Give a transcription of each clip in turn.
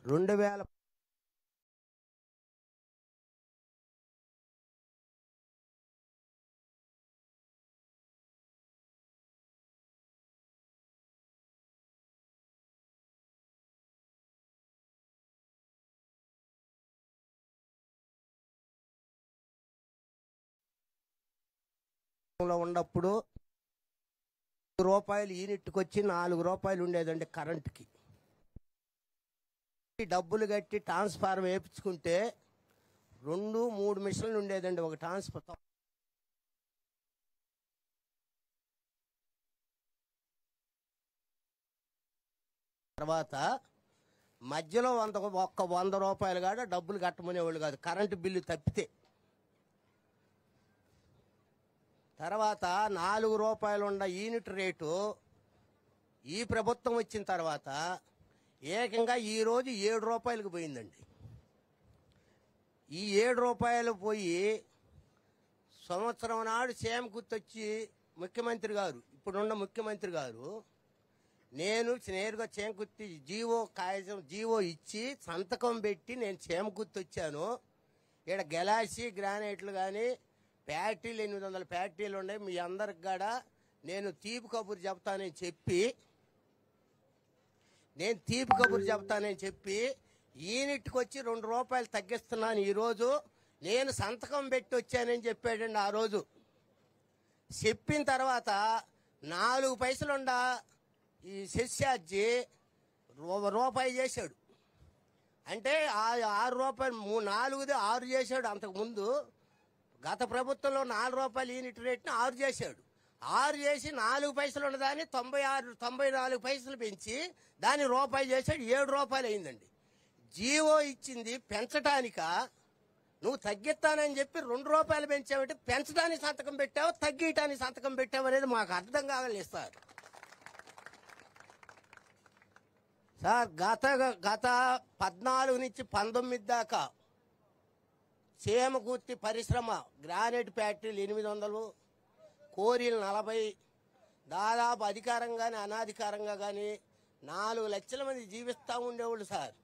రెండు వేల లో ఉన్నప్పుడు రూపాయలు యూనిట్కి వచ్చి నాలుగు రూపాయలు ఉండేదండి కరెంటుకి ఈ డబ్బులు కట్టి ట్రాన్స్ఫార్మర్ వేయించుకుంటే రెండు మూడు మిషన్లు ఉండేదండి ఒక ట్రాన్స్ఫర్ తర్వాత మధ్యలో వంద ఒక్క వంద రూపాయలు కాడ డబ్బులు కట్టమనేవాళ్ళు కాదు కరెంటు బిల్లు తప్పితే తర్వాత నాలుగు రూపాయలు ఉన్న యూనిట్ రేటు ఈ ప్రభుత్వం వచ్చిన తర్వాత ఏకంగా ఈ రోజు ఏడు రూపాయలకు పోయిందండి ఈ ఏడు రూపాయలు పోయి సంవత్సరం నాడు సేమ్ గుర్తొచ్చి ముఖ్యమంత్రి గారు ఇప్పుడున్న ముఖ్యమంత్రి గారు నేను నేరుగా చేమకుర్తి జీవో కాగితం జీవో ఇచ్చి సంతకం పెట్టి నేను చేమకుర్తి వచ్చాను ఇక్కడ గెలాసి గ్రానైట్లు కానీ ఫ్యాక్టరీలు ఎనిమిది వందల ఫ్యాక్టరీలు ఉన్నాయి మీ అందరికి కూడా నేను తీపి కబురు చెప్తానని చెప్పి నేను తీపి కబురు చెప్తానని చెప్పి యూనిట్కి వచ్చి రెండు రూపాయలు తగ్గిస్తున్నాను ఈరోజు నేను సంతకం పెట్టి వచ్చానని చెప్పాడండి ఆ రోజు చెప్పిన తర్వాత నాలుగు పైసలుండ ఈ శస్యాజీ రూ- రూపాయి చేశాడు అంటే ఆ- ఆరు రూపాయలు మూ- నాలుగుది ఆరు చేశాడు అంతకు ముందు గత ప్రభుత్వంలో నాలుగు రూపాయలు యూనిట్ రేట్ని ఆరు చేశాడు ఆరు చేసి నాలుగు పైసలు ఉన్నదాన్ని తొంభై ఆరు తొంభై నాలుగు పైసలు పెంచి దాన్ని రూపాయి చేశాడు ఏడు రూపాయలు అయిందండి జీవో ఇచ్చింది పెంచటానిక నువ్వు తగ్గిస్తానని చెప్పి రెండు రూపాయలు పెంచావంటే పెంచడానికి సంతకం పెట్టావు తగ్గియటానికి సంతకం పెట్టావు అనేది మాకు అర్థం కాగలేదు సార్ సార్ గత గత పద్నాలుగు నుంచి పంతొమ్మిది దాకా చేమకుర్తి పరిశ్రమ గ్రానైట్ ఫ్యాక్టరీలు ఎనిమిది వందలు కోరీలు నలభై దాదాపు అధికారంగానే అనాధికారంగా కానీ నాలుగు లక్షల మంది జీవిస్తూ ఉండేవాళ్ళు సార్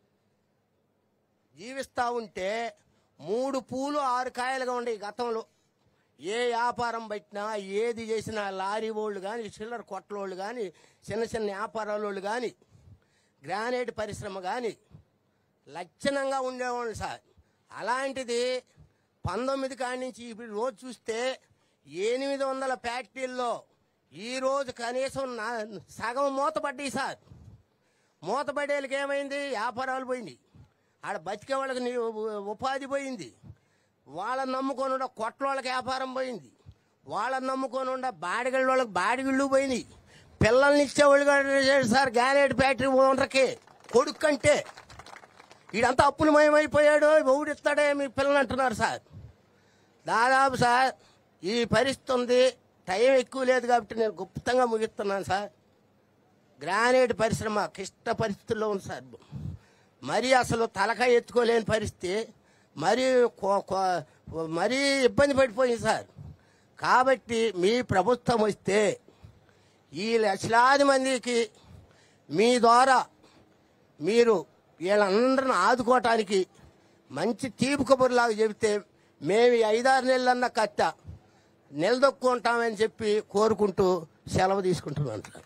జీవిస్తూ ఉంటే మూడు పూలు ఆరు కాయలుగా ఉండేవి గతంలో ఏ వ్యాపారం పెట్టినా ఏది చేసినా లారీ వాళ్ళు కానీ చిల్లర కొట్లోళ్ళు కానీ చిన్న చిన్న వ్యాపారాల వాళ్ళు కానీ గ్రానైట్ పరిశ్రమ కానీ లక్షణంగా ఉండేవాళ్ళు సార్ అలాంటిది పంతొమ్మిది కాడి నుంచి ఇప్పుడు రోజు చూస్తే ఎనిమిది వందల ఫ్యాక్టరీల్లో ఈ రోజు కనీసం నా సగం మూతపడ్డాయి సార్ మూతపడేళ్ళకి ఏమైంది వ్యాపారాలు పోయింది ఆడ బతికే వాళ్ళకి ని- ఉపాధి పోయింది వాళ్ళని నమ్ముకొని ఉండ కొట్లోళ్ళకి వ్యాపారం పోయింది వాళ్ళని నమ్ముకొని ఉండ బాడిగళ్ళ వాళ్ళకి బాడిగిళ్ళు పోయినాయి పిల్లల్ని ఇచ్చేవాళ్ళు కూడా లేరు సార్ గ్యానేట్ ఫ్యాక్టరీ ఓనర్కి కొడుకు కంటే వీడంతా అప్పులు మయమైపోయాడు ఎవడు ఇస్తాడే మీ పిల్లలు అంటున్నారు సార్ దాదాపు సార్ ఈ పరిస్థితి ఉంది టైం ఎక్కువ లేదు కాబట్టి నేను గుప్తంగా ముగిస్తున్నాను సార్ గ్రానైట్ పరిశ్రమ క్లిష్ట పరిస్థితుల్లో ఉంది సార్ మరీ అసలు తలకాయ ఎత్తుకోలేని పరిస్థితి మరీ కో- కో- మరీ ఇబ్బంది పడిపోయింది సార్ కాబట్టి మీ ప్రభుత్వం వస్తే ఈ లక్షలాది మందికి మీ ద్వారా మీరు వీళ్ళందరిని ఆదుకోవటానికి మంచి తీపి కబుర్లాగా చెబితే మేము ఈ ఐదారు నెలలన్న కట్ట నిలదొక్కుంటామని చెప్పి కోరుకుంటూ సెలవు తీసుకుంటున్నాను సార్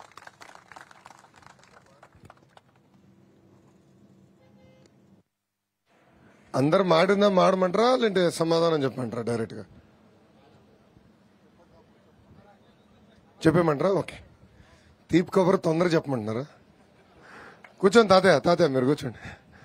అందరు మాడిందా మాడమంటారా లేదంటే సమాధానం చెప్పమంటారా డైరెక్ట్ గా చెప్పేమంటారా ఓకే తీపి కబురు తొందర చెప్పమంటున్నారా కూర్చోండి తాతయ్య తాతయ్య మీరు కూర్చోండి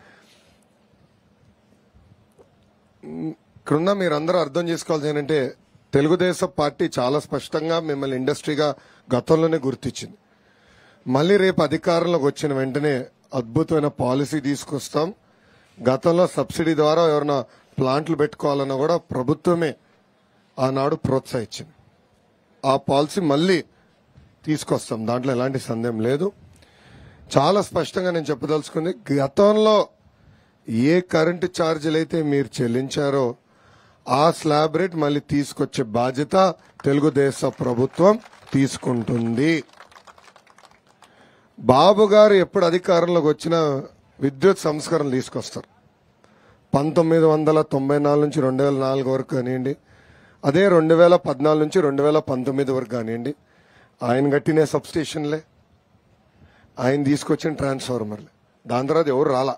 ఉమ్, ఇక్కడున్న మీరందరూ అర్థం చేసుకోవాల్సి ఏంటంటే తెలుగుదేశం పార్టీ చాలా స్పష్టంగా మిమ్మల్ని ఇండస్ట్రీగా గతంలోనే గుర్తించింది మళ్ళీ రేపు అధికారంలోకి వచ్చిన వెంటనే అద్భుతమైన పాలసీ తీసుకొస్తాం గతంలో సబ్సిడీ ద్వారా ఎవరైనా ప్లాంట్లు పెట్టుకోవాలన్నా కూడా ప్రభుత్వమే ఆనాడు ప్రోత్సహించింది ఆ పాలసీ మళ్ళీ తీసుకొస్తాం దాంట్లో ఎలాంటి సందేహం లేదు చాలా స్పష్టంగా నేను చెప్పదలుచుకుంది గతంలో ఏ కరెంటు ఛార్జీలు అయితే మీరు చెల్లించారో ఆ స్లాబ్ రేట్ మళ్ళీ తీసుకొచ్చే బాధ్యత తెలుగుదేశం ప్రభుత్వం తీసుకుంటుంది బాబు గారు ఎప్పుడు అధికారంలోకి వచ్చినా విద్యుత్ సంస్కరణ తీసుకొస్తారు పంతొమ్మిది వందల తొంభై నాలుగు నుంచి రెండు వేల నాలుగు వరకు కానివ్వండి అదే రెండు వేల పద్నాలుగు నుంచి రెండు వేల పంతొమ్మిది వరకు కానివ్వండి ఆయన కట్టిన సబ్స్టేషన్లే ఆయన తీసుకొచ్చిన ట్రాన్స్ఫార్మర్లే దాని తర్వాత ఎవరు రాలా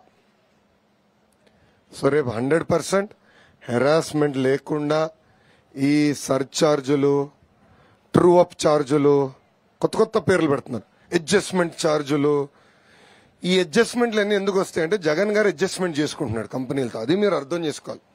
సో రేపు హండ్రెడ్ పర్సెంట్ హెరాస్మెంట్ లేకుండా ఈ సర్చార్జులు ట్రూ అప్ ఛార్జులు కొత్త కొత్త పేర్లు పెడుతున్నారు అడ్జస్ట్మెంట్ ఛార్జులు ఈ అడ్జస్ట్మెంట్లు అన్ని ఎందుకు వస్తాయి అంటే జగన్ గారు అడ్జస్ట్మెంట్ చేసుకుంటున్నాడు కంపెనీలతో అది మీరు అర్థం చేసుకోవాలి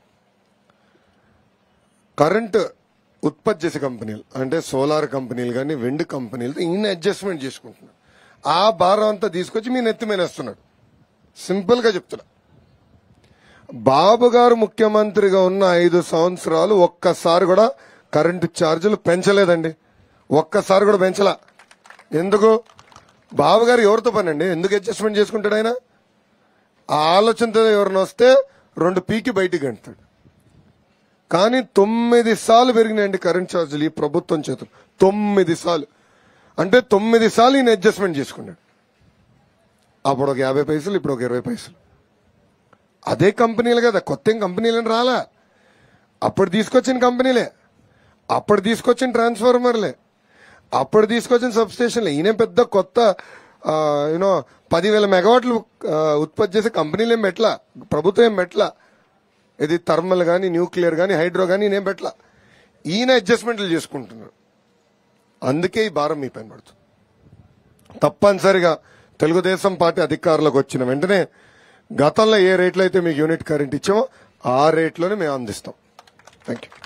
కరెంట్ ఉత్పత్తి చేసే కంపెనీలు అంటే సోలార్ కంపెనీలు కానీ వెండ్ కంపెనీలతో ఈయన అడ్జస్ట్మెంట్ చేసుకుంటున్నాడు ఆ భారం అంతా తీసుకొచ్చి మీ నెత్తి మీద వేస్తున్నాడు సింపుల్ గా చెప్తున్నా బాబు గారు ముఖ్యమంత్రిగా ఉన్న ఐదు సంవత్సరాలు ఒక్కసారి కూడా కరెంటు ఛార్జీలు పెంచలేదండి ఒక్కసారి కూడా పెంచలా ఎందుకు బాబు గారు ఎవరితో పని అండి ఎందుకు అడ్జస్ట్మెంట్ చేసుకుంటాడు ఆయన ఆ ఆలోచనతో ఎవరిని వస్తే రెండు పీకి బయటికి గంటుతాడు కానీ తొమ్మిది సార్లు పెరిగినాయండి కరెంట్ ఛార్జీలు ఈ ప్రభుత్వం చేతులు తొమ్మిది సార్లు అంటే తొమ్మిది సార్లు ఈయన అడ్జస్ట్మెంట్ చేసుకున్నాడు అప్పుడు ఒక యాభై పైసలు ఇప్పుడు ఒక ఇరవై పైసలు అదే కంపెనీలు కదా కొత్త ఏం కంపెనీలని రాలా అప్పుడు తీసుకొచ్చిన కంపెనీలే అప్పుడు తీసుకొచ్చిన ట్రాన్స్ఫార్మర్లే అప్పుడు తీసుకొచ్చిన సబ్స్టేషన్లే ఈయన పెద్ద కొత్త యూనో పదివేల మెగావాట్లు ఆ, ఉత్పత్తి చేసే కంపెనీలు ఏం పెట్టలా ప్రభుత్వం ఏం పెట్టలా ఇది థర్మల్ కానీ న్యూక్లియర్ కానీ హైడ్రో కానీ ఈయన ఏం పెట్టలా ఈయన అడ్జస్ట్మెంట్లు చేసుకుంటున్నాడు అందుకే ఈ భారం మీ పైన పడుతుంది తప్పనిసరిగా తెలుగుదేశం పార్టీ అధికారంలోకి వచ్చిన వెంటనే గతంలో ఏ రేట్లో అయితే మీకు యూనిట్ కరెంట్ ఇచ్చామో ఆ రేట్లోనే మేము అందిస్తాం థ్యాంక్ యూ